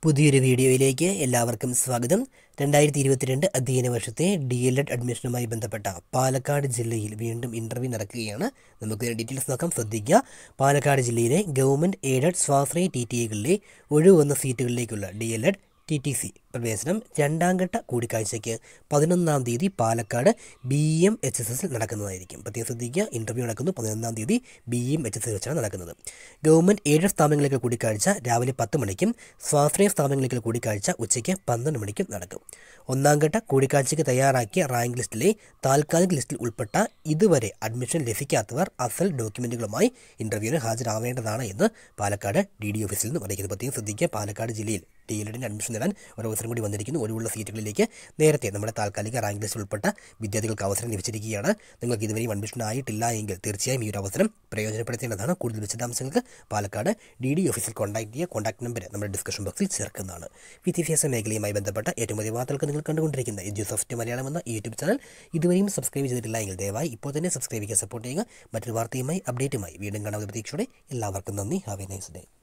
പുതിയൊരു വീഡിയോയിലേക്ക് എല്ലാവർക്കും സ്വാഗതം രണ്ടായിരത്തി ഇരുപത്തിരണ്ട് അധ്യയന വർഷത്തെ ഡി എൽ എഡ് അഡ്മിഷനുമായി ബന്ധപ്പെട്ട പാലക്കാട് ജില്ലയിൽ വീണ്ടും ഇൻ്റർവ്യൂ നടക്കുകയാണ് നമുക്ക് ഡീറ്റെയിൽസ് നോക്കാം ശ്രദ്ധിക്കുക പാലക്കാട് ജില്ലയിലെ ഗവൺമെൻറ് എയ്ഡഡ് സ്വാശ്രയ ടി ടി എകളിലെ ഒഴിവുവന്ന സീറ്റുകളിലേക്കുള്ള D L Ed T T C പ്രവേശനം രണ്ടാം ഘട്ട കൂടിക്കാഴ്ചയ്ക്ക് പതിനൊന്നാം തീയതി Palakkad B M H S എസിൽ നടക്കുന്നതായിരിക്കും പ്രത്യേകം ശ്രദ്ധിക്കുക ഇൻ്റർവ്യൂ നടക്കുന്നു പതിനൊന്നാം തീയതി B M H S S വെച്ചാണ് നടക്കുന്നത് ഗവൺമെൻറ് എയ്ഡഡ് സ്ഥാപനങ്ങളിലേക്ക് കൂടിക്കാഴ്ച രാവിലെ പത്ത് മണിക്കും സ്വാശ്രയ സ്ഥാപനങ്ങളിലേക്ക് കൂടിക്കാഴ്ച ഉച്ചയ്ക്ക് പന്ത്രണ്ട് മണിക്കും നടക്കും ഒന്നാം ഘട്ട കൂടിക്കാഴ്ചയ്ക്ക് തയ്യാറാക്കിയ റാങ്ക് ലിസ്റ്റിലെ താൽക്കാലിക ലിസ്റ്റിൽ ഉൾപ്പെട്ട ഇതുവരെ അഡ്മിഷൻ ലഭിക്കാത്തവർ അസൽ ഡോക്യുമെൻറ്റുകളുമായി ഇൻ്റർവ്യൂവിന് ഹാജരാവേണ്ടതാണ് എന്ന് പാലക്കാട് ഡി ഡി ഓഫീസിൽ നിന്നും അറിയിക്കുന്നത് പ്രത്യേകം ശ്രദ്ധിക്കുക പാലക്കാട് ജില്ലയിൽ ഡി എൽ എഡിന് അഡ്മിഷൻ നേടാൻ ഒരു അവസരം കൂടി വന്നിരിക്കുന്നു ഒഴിവുള്ള സീറ്റുകളിലേക്ക് നേരത്തെ നമ്മുടെ താൽക്കാലിക റാങ്ക് ലിസ്റ്റിൽ ഉൾപ്പെട്ട വിദ്യാർത്ഥികൾക്ക് അവസരം ലഭിച്ചിരിക്കുകയാണ് നിങ്ങൾക്ക് ഇതുവരെയും അഡ്മിഷൻ ആയിട്ടില്ല എങ്കിൽ തീർച്ചയായും ഈ ഒരു അവസരം പ്രയോജനപ്പെടുത്തേണ്ടതാണ് കൂടുതൽ വിശദാംശങ്ങൾക്ക് പാലക്കാട് ഡി ഡി ഓഫീസിൽ കോൺടാക്ട് ചെയ്യുക കോൺടാക്ട് നമ്പർ നമ്മുടെ ഡിസ്കഷൻ ബോക്സിൽ ചേർക്കുന്നതാണ് വിദ്യാഭ്യാസ മേഖലയുമായി ബന്ധപ്പെട്ട ഏറ്റവും വലിയ വാർത്തകൾക്ക് നിങ്ങൾ കണ്ടുകൊണ്ടിരിക്കുന്ന എജു സോഫ്റ്റ് മലയാളം എന്ന യൂട്യൂബ് ചാനൽ ഇതുവരെയും സബ്സ്ക്രൈബ് ചെയ്തിട്ടില്ല എങ്കിൽ ദയവായി ഇപ്പോൾ തന്നെ സബ്സ്ക്രൈബ് ചെയ്യുക സപ്പോർട്ട് ചെയ്യുക മറ്റൊരു വാർത്തയുമായി അപ്ഡേറ്റുമായി വീണ്ടും കാണാൻ പ്രതീക്ഷയോടെ എല്ലാവർക്കും നന്ദി ഹാവ് എ നൈസ് ഡേ